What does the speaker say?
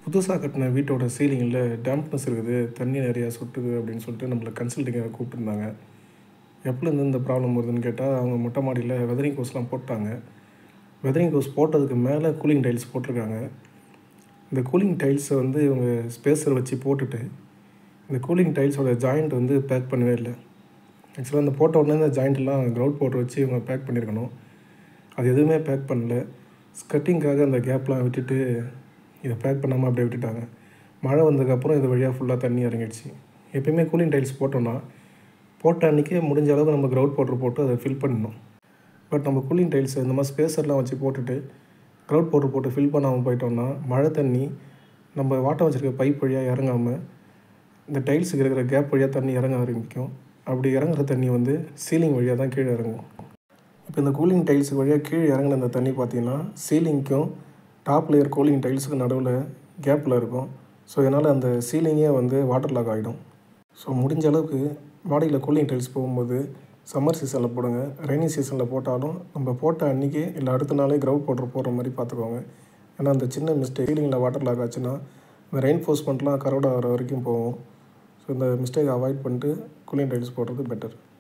புதுசாக கட்டின வீட்டோட சீலிங்கில் டேம்ப்னஸ் இருக்குது தண்ணி நிறையா சொட்டுது அப்படின்னு சொல்லிட்டு நம்மளை கன்சல்டிங்காக கூப்பிட்டுருந்தாங்க எப்போலேருந்து இந்த ப்ராப்ளம் வருதுன்னு கேட்டால் அவங்க மொட்டை மாடியில் வெதரிங் கோர்ஸ்லாம் போட்டாங்க வெதரிங் கோர்ஸ் போட்டதுக்கு மேலே கூலிங் டைல்ஸ் போட்டிருக்காங்க இந்த கூலிங் டைல்ஸை வந்து இவங்க ஸ்பேஸர் வச்சு போட்டுட்டு இந்த கூலிங் டைல்ஸோட ஜாயிண்ட் வந்து பேக் பண்ணவே இல்லை ஆக்சுவலாக அந்த போட்ட உடனே இந்த ஜாயிண்ட்லாம் க்ரௌட் பவுடர் வச்சு இவங்க பேக் பண்ணியிருக்கணும் அது எதுவுமே பேக் பண்ணல ஸ்கட்டிங்காக அந்த கேப்லாம் விட்டுட்டு இதை பேக் பண்ணாமல் அப்படியே விட்டுட்டாங்க மழை வந்ததுக்கப்புறம் இது வழியாக ஃபுல்லாக தண்ணி இறங்கிடுச்சு எப்பயுமே கூலிங் டைல்ஸ் போட்டோம்னா போட்ட அன்றைக்கே முடிஞ்ச அளவுக்கு நம்ம க்ரௌட் பவுடர் போட்டு அதை ஃபில் பண்ணணும் பட் நம்ம கூலிங் டைல்ஸ் இந்த மாதிரி ஸ்பேஸர்லாம் வச்சு போட்டுட்டு க்ரௌட் பவுடர் போட்டு ஃபில் பண்ணாமல் போயிட்டோம்னா மழை தண்ணி நம்ம வாட்டம் வச்சுருக்க பைப் வழியாக இறங்காமல் இந்த டைல்ஸுக்கு இருக்கிற கேப் வழியாக தண்ணி இறங்க ஆரம்பிக்கும் அப்படி இறங்குற தண்ணி வந்து சீலிங் வழியாக தான் கீழே இறங்கும் இப்போ இந்த கூலிங் டைல்ஸுக்கு வழியாக கீழே இறங்கின இந்த தண்ணி பார்த்தீங்கன்னா சீலிங்க்கும் டாப் லேயர் கூலிங் டைல்ஸுக்கு நடுவில் கேப்பில் இருக்கும் ஸோ இதனால் அந்த சீலிங்கே வந்து வாட்டர் லாக் ஆகிடும் ஸோ முடிஞ்ச அளவுக்கு மாடியில் கூலிங் டைல்ஸ் போகும்போது சம்மர் சீசனில் போடுங்க ரெய்னி சீசனில் போட்டாலும் நம்ம போட்ட அன்றைக்கே இல்லை அடுத்த நாளே க்ரௌட் பவுடர் போடுற மாதிரி பார்த்துக்கோங்க ஏன்னா அந்த சின்ன மிஸ்டேக் சீலிங்கில் வாட்டர் லாக் ஆச்சுன்னா இந்த ரெயின்ஃபோர்ஸ்மெண்ட்லாம் கரோட ஆகிற வரைக்கும் போகும் ஸோ இந்த மிஸ்டேக் அவாய்ட் பண்ணிட்டு கூலிங் டைல்ஸ் போடுறது பெட்டர்